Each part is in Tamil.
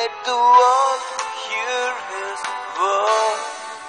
Let the world hear his word.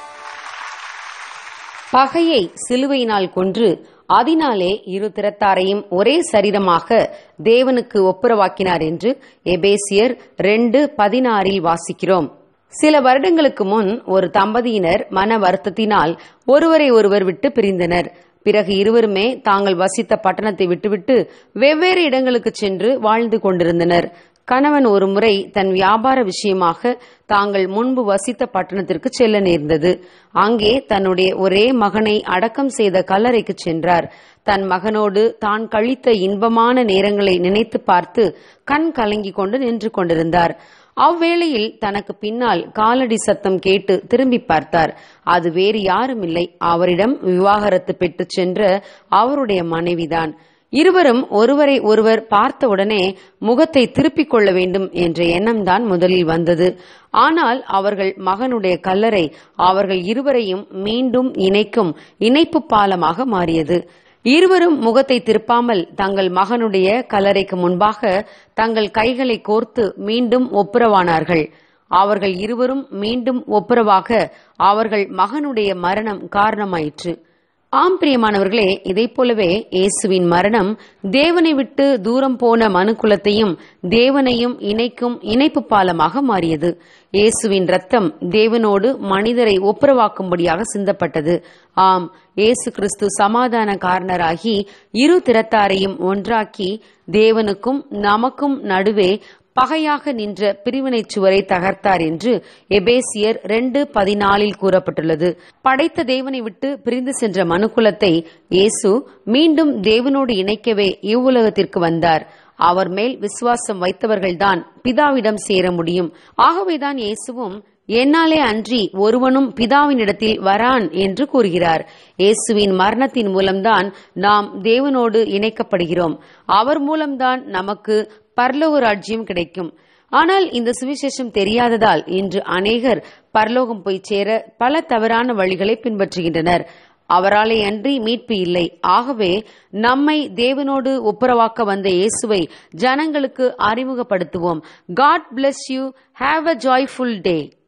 பகையை சிலுவையினால் கொன்று அதனாலே இரு திறத்தாரையும் ஒரே சரீரமாக தேவனுக்கு ஒப்புரவாக்கினார் என்று எபேசியர் ரெண்டு பதினாறில் வாசிக்கிறோம் சில வருடங்களுக்கு முன் ஒரு தம்பதியினர் மன வருத்தத்தினால் ஒருவரை ஒருவர் விட்டு பிரிந்தனர் பிறகு இருவருமே தாங்கள் வசித்த பட்டணத்தை விட்டுவிட்டு வெவ்வேறு இடங்களுக்கு சென்று வாழ்ந்து கொண்டிருந்தனர் கணவன் ஒரு முறை தன் வியாபார விஷயமாக தாங்கள் முன்பு வசித்த பட்டணத்திற்கு செல்ல நேர்ந்தது அங்கே தன்னுடைய ஒரே மகனை அடக்கம் செய்த கல்லறைக்கு சென்றார் தன் மகனோடு தான் கழித்த இன்பமான நேரங்களை நினைத்து பார்த்து கண் கலங்கிக் கொண்டு நின்று கொண்டிருந்தார் அவ்வேளையில் தனக்கு பின்னால் காலடி சத்தம் கேட்டு திரும்பி பார்த்தார் அது வேறு யாரும் இல்லை அவரிடம் விவாகரத்து பெற்றுச் சென்ற அவருடைய மனைவிதான் இருவரும் ஒருவரை ஒருவர் பார்த்தவுடனே முகத்தை திருப்பிக் கொள்ள வேண்டும் என்ற எண்ணம்தான் முதலில் வந்தது ஆனால் அவர்கள் மகனுடைய கல்லறை அவர்கள் இருவரையும் மீண்டும் இணைக்கும் இணைப்பு பாலமாக மாறியது இருவரும் முகத்தை திருப்பாமல் தங்கள் மகனுடைய கல்லறைக்கு முன்பாக தங்கள் கைகளை கோர்த்து மீண்டும் ஒப்புரவானார்கள் அவர்கள் இருவரும் மீண்டும் ஒப்புரவாக அவர்கள் மகனுடைய மரணம் காரணமாயிற்று ஆம் பிரியமானவர்களே இதைப் போலவே இயேசுவின் மரணம் தேவனை விட்டு தூரம் போன மனுக்குலத்தையும் தேவனையும் இணைக்கும் இணைப்பு பாலமாக மாறியது இயேசுவின் ரத்தம் தேவனோடு மனிதரை ஒப்புரவாக்கும்படியாக சிந்தப்பட்டது ஆம் இயேசு கிறிஸ்து சமாதான காரணராகி இரு திறத்தாரையும் ஒன்றாக்கி தேவனுக்கும் நமக்கும் நடுவே பகையாக நின்ற பிரிவினைச் சுவரை தகர்த்தார் என்று எபேசியர் ரெண்டு பதினாலில் கூறப்பட்டுள்ளது படைத்த தேவனை விட்டு பிரிந்து சென்ற மனுக்குலத்தை இயேசு மீண்டும் தேவனோடு இணைக்கவே இவ்வுலகத்திற்கு வந்தார் அவர் மேல் விசுவாசம் வைத்தவர்கள்தான் பிதாவிடம் சேர முடியும் ஆகவேதான் இயேசுவும் என்னாலே அன்றி ஒருவனும் பிதாவினிடத்தில் வரான் என்று கூறுகிறார் இயேசுவின் மரணத்தின் மூலம்தான் நாம் தேவனோடு இணைக்கப்படுகிறோம் அவர் மூலம்தான் நமக்கு பரலோக ராஜ்யம் கிடைக்கும் ஆனால் இந்த சுவிசேஷம் தெரியாததால் இன்று அநேகர் பரலோகம் போய் சேர பல தவறான வழிகளை பின்பற்றுகின்றனர் அவராலே அன்றி மீட்பு இல்லை ஆகவே நம்மை தேவனோடு ஒப்புரவாக்க வந்த இயேசுவை ஜனங்களுக்கு அறிமுகப்படுத்துவோம் God bless you have a joyful day